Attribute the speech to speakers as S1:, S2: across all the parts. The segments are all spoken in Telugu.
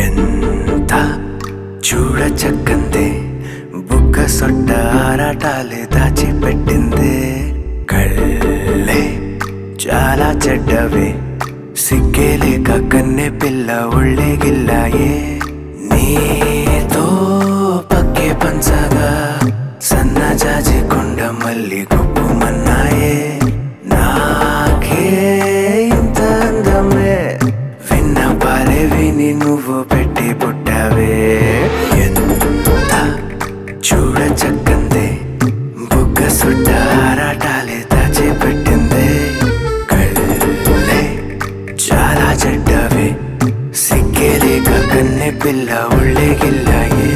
S1: ఎంత చూడ చక్కందే బుగ్గ సొట్ట ఆరాటాలే దాచిపెట్టిందే కళ్ళే చాలా చెడ్డవే సిగ్గేలేక కన్నె పిల్ల ఒళ్ళే గిల్లాయే నీతో పక్కే పంచగా సన్న జాజి కొండ మల్లి గుప్పుమన్నాయే నాకే ఇంత అందమే విన్న పాలే విని నువ్వు పెట్టి పుట్టావే ఎంత చూడ చక్కందే బుగ్గ సుడ్డ ఆరాటాలే దాచిపెట్టిందే కళ్ళే చాలా చెడ్డవే సిగ్గేలేక కన్నె పిల్ల ఒళ్ళే గిల్లాయే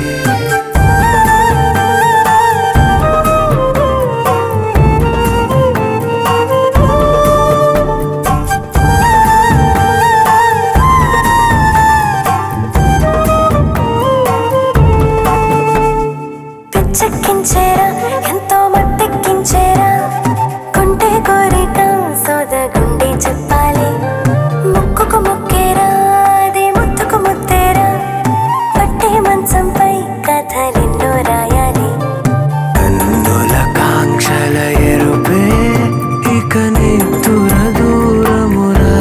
S2: పిచ్చెక్కించేరా ఎంతో మత్తెక్కించేరా కొంటే కోరిక సోదగుండి చెప్పాలి ముక్కుకు ముక్కేరా అది ముత్తుకు ముత్తేరా పట్టే మంచంపై కథలెన్నో రాయాలి
S1: కన్నుల కాంక్షల ఎరుపే ఇక నిద్దుర దూరమురా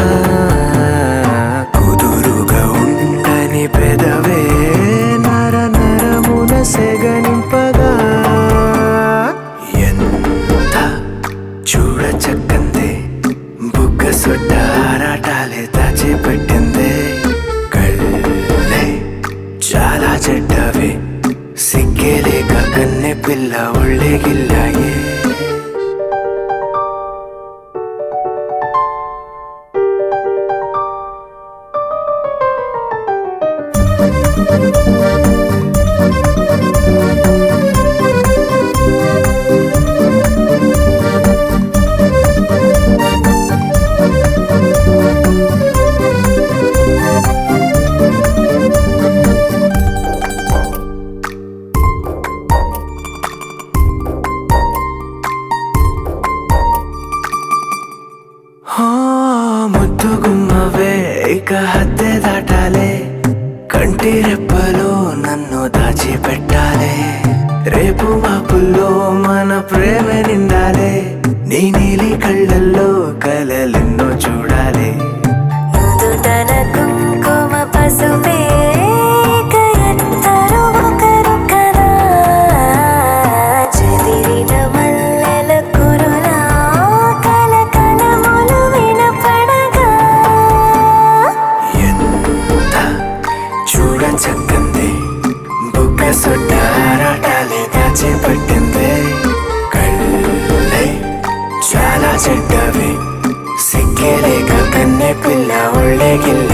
S1: కుదురుగా ఉండని పెదవే నర నరమున సెగనింపగా ఎంత చూడ చక్కందే బుగ్గ సొట్ట ఆరాటాలే దాచిపెట్టిందే కళ్ళే చాలా చెడ్డవే సిగ్గేలేక కన్నె పిల్ల ఒళ్ళే గిల్లాయే హో ముద్దు గుమ్మవే ఇక హద్దే దాటాలే కంటి రెప్పలో నన్ను దాచిపెట్టాలే రేపు మాపుల్లో మన ప్రేమ నిండాలే నీ నీలి కళ్ళల్లో కలలెన్నో చూడాలి
S2: నుదుటన కుంకుమ పసుపే కయత్తరు ఒకరు కదా చెదిరిన మల్లెల కురులా కలకలములు వినపడగా
S1: ఎంత చూడ చక్కంది బుగ్గ సొట్ట ఆరాటాలే దాచిపెట్టిందే కళ్ళే చాలా చెడ్డవి సిగ్గేలేక కన్నె పిల్ల ఒళ్ళే గిల్ల